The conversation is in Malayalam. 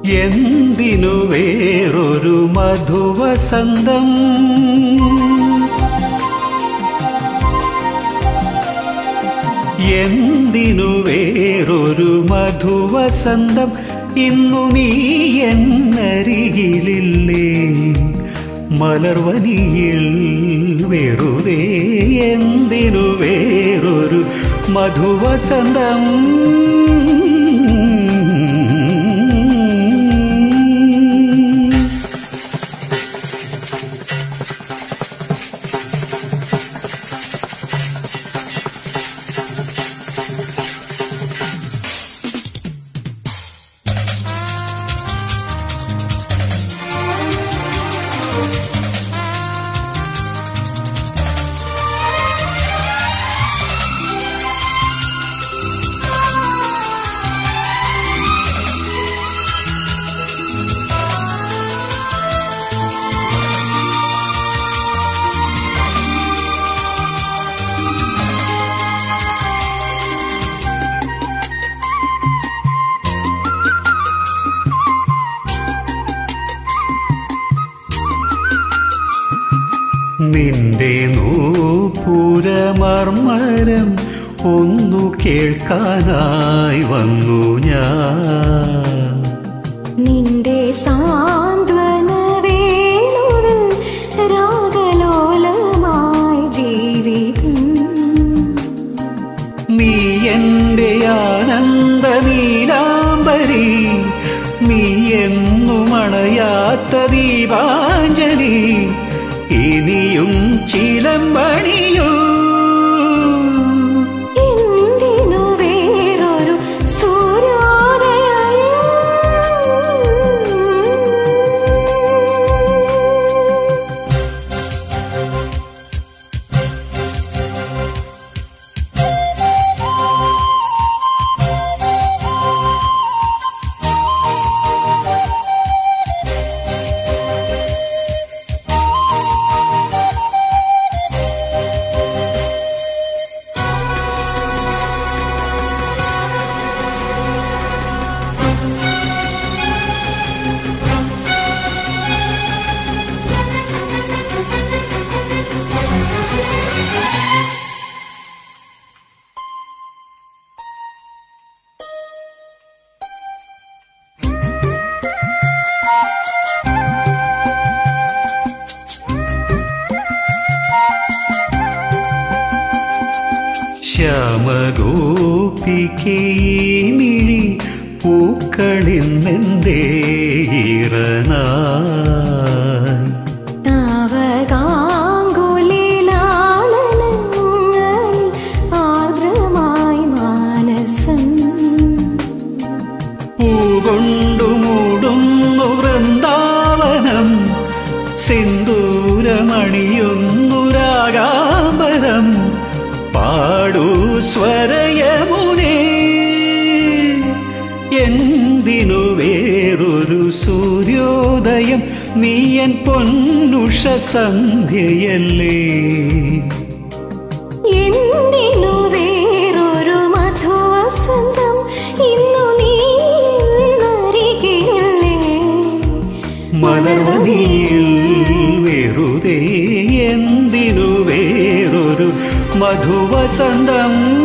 എന്തിനു വേറൊരു മധുവസന്തം എന്തിനു വേറൊരു മധുവസന്തം ഇന്നു നീ എന്നരികിലില്ലേ മലർവനിയിൽ വെറുതെ എന്തിനു വേറൊരു മധുവസന്തം നിന്റെ നൂപുരമർമരം ഒന്നു കേൾക്കാനായി വന്നു ഞാൻ നിന്റെ സാന്ത്വന വേണുവിൽ രാഗലോലമായി ജീവിതം നീ എന്റെ ആനന്ദ നീലാംബരി നീ എന്നും അണയാത്ത ദീപാഞ്ജലി ഇനിയും ചിലമ്പണിയോ എന്തിനു വേറൊരു സൂര്യോദയം ശ്യാമഗോപിക്കേ മിഴി പൂക്കളിന്നെന്തേ ഇറനായി താവകാങ്കുലിലാളനങ്ങളിൽ ആർദ്രമായി മാനസം പൂകൊണ്ടു മൂടുന്നു വൃന്ദാവനം സിന്ദൂരമണിയുന്നു രാഗാംബരം പാടൂ സ്വരയമുനേ എന്തിനു വേറൊരു സൂര്യോദയം നീയൻ പൊന്നുഷ സന്ധ്യയല്ലേ എന്തിനു വേറൊരു മധുവസന്തം ഇന്നു നീ എന്നരികിലല്ലേ മലർവനിയിൽ വെറുതെ എന്തിനു വേറൊരു മധുവസന്തം